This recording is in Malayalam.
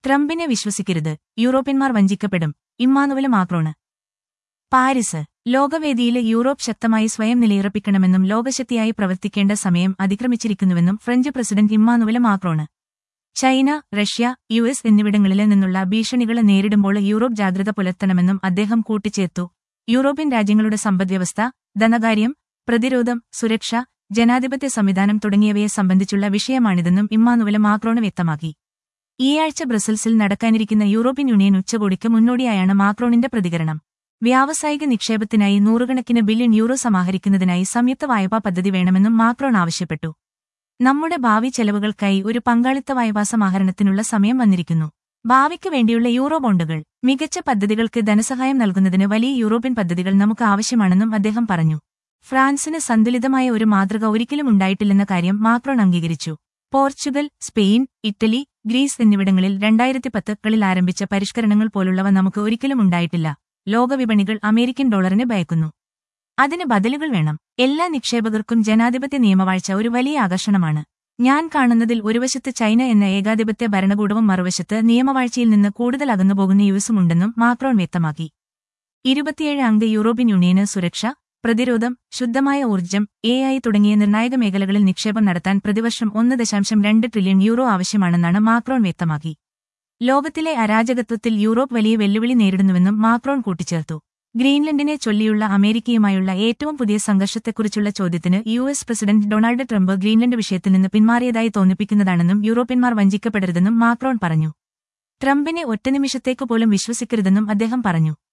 ട്രംപിനെ വിശ്വസിക്കരുത് യൂറോപ്യന്മാർ വഞ്ചിക്കപ്പെടും ഇമ്മാനുവല മാക്രോണ് പാരിസ് ലോകവേദിയിലെ യൂറോപ്പ് ശക്തമായി സ്വയം നിലയുറപ്പിക്കണമെന്നും ലോകശക്തിയായി പ്രവർത്തിക്കേണ്ട സമയം അതിക്രമിച്ചിരിക്കുന്നുവെന്നും French president Emmanuel Macron China Russia U S എന്നിവിടങ്ങളിൽ നിന്നുള്ള ഭീഷണികളെ നേരിടുമ്പോൾ യൂറോപ്പ് ജാഗ്രത പുലർത്തണമെന്നും അദ്ദേഹം കൂട്ടിച്ചേർത്തു യൂറോപ്യൻ രാജ്യങ്ങളുടെ സമ്പദ്വ്യവസ്ഥ ധനകാര്യം പ്രതിരോധം സുരക്ഷ ജനാധിപത്യ സംവിധാനം തുടങ്ങിയവയെ സംബന്ധിച്ചുള്ള വിഷയമാണിതെന്നും ഇമ്മാനുവല മാക്രോണ് വ്യക്തമാക്കി ഈയാഴ്ച ബ്രസൽസിൽ നടക്കാനിരിക്കുന്ന യൂറോപ്യൻ യൂണിയൻ ഉച്ചകോടിക്ക് മുന്നോടിയായാണ് മാക്രോണിന്റെ പ്രതികരണം വ്യാവസായിക നിക്ഷേപത്തിനായി നൂറുകണക്കിന് ബില്യൺ യൂറോ സമാഹരിക്കുന്നതിനായി സംയുക്ത വായ്പാ പദ്ധതി വേണമെന്നും മാക്രോൺ ആവശ്യപ്പെട്ടു നമ്മുടെ ഭാവി ചെലവുകൾക്കായി ഒരു പങ്കാളിത്ത വായ്പാ സമാഹരണത്തിനുള്ള സമയം വന്നിരിക്കുന്നു ഭാവിക്ക് വേണ്ടിയുള്ള യൂറോ ബോണ്ടുകൾ മികച്ച പദ്ധതികൾക്ക് ധനസഹായം നൽകുന്നതിന് വലിയ യൂറോപ്യൻ പദ്ധതികൾ നമുക്ക് ആവശ്യമാണെന്നും അദ്ദേഹം പറഞ്ഞു ഫ്രാൻസിന് സന്തുലിതമായ ഒരു മാതൃക ഒരിക്കലും ഉണ്ടായിട്ടില്ലെന്ന കാര്യം മാക്രോൺ അംഗീകരിച്ചു പോർച്ചുഗൽ സ്പെയിൻ ഇറ്റലി ഗ്രീസ് എന്നിവിടങ്ങളിൽ രണ്ടായിരത്തി പത്തുകളിൽ ആരംഭിച്ച പരിഷ്കരണങ്ങൾ പോലുള്ളവ നമുക്ക് ഒരിക്കലും ഉണ്ടായിട്ടില്ല ലോകവിപണികൾ അമേരിക്കൻ ഡോളറിന് ഭയക്കുന്നു അതിന് ബദലുകൾ വേണം എല്ലാ നിക്ഷേപകർക്കും ജനാധിപത്യ നിയമവാഴ്ച ഒരു വലിയ ആകർഷണമാണ് ഞാൻ കാണുന്നതിൽ ഒരു വശത്ത് ചൈന എന്ന ഏകാധിപത്യ ഭരണകൂടവും മറുവശത്ത് നിയമവാഴ്ചയിൽ നിന്ന് കൂടുതൽ അകന്നുപോകുന്ന യുഎസുമുണ്ടെന്നും മാക്രോൺ വ്യക്തമാക്കി ഇരുപത്തിയേഴ് അംഗ യൂറോപ്യൻ യൂണിയന് സുരക്ഷ പ്രതിരോധം ശുദ്ധമായ ഊർജ്ജം എ ഐ തുടങ്ങിയ നിർണായക മേഖലകളിൽ നിക്ഷേപം നടത്താൻ പ്രതിവർഷം ഒന്ന് ദശാംശം രണ്ട് ട്രില്യൺ യൂറോ ആവശ്യമാണെന്നാണ് മാക്രോൺ വ്യക്തമാക്കി ലോകത്തിലെ അരാജകത്വത്തിൽ യൂറോപ്പ് വലിയ വെല്ലുവിളി നേരിടുന്നുവെന്നും മാക്രോൺ കൂട്ടിച്ചേർത്തു ഗ്രീൻലൻഡിനെ ചൊല്ലിയുള്ള അമേരിക്കയുമായുള്ള ഏറ്റവും പുതിയ സംഘർഷത്തെക്കുറിച്ചുള്ള ചോദ്യത്തിന് U S president Donald Trump Greenland വിഷയത്തിൽ നിന്ന് പിന്മാറിയതായി തോന്നിപ്പിക്കുന്നതാണെന്നും യൂറോപ്യന്മാർ വഞ്ചിക്കപ്പെടരുതെന്നും മാക്രോൺ പറഞ്ഞു ട്രംപിനെ ഒറ്റ നിമിഷത്തേക്ക് പോലും വിശ്വസിക്കരുതെന്നും അദ്ദേഹം പറഞ്ഞു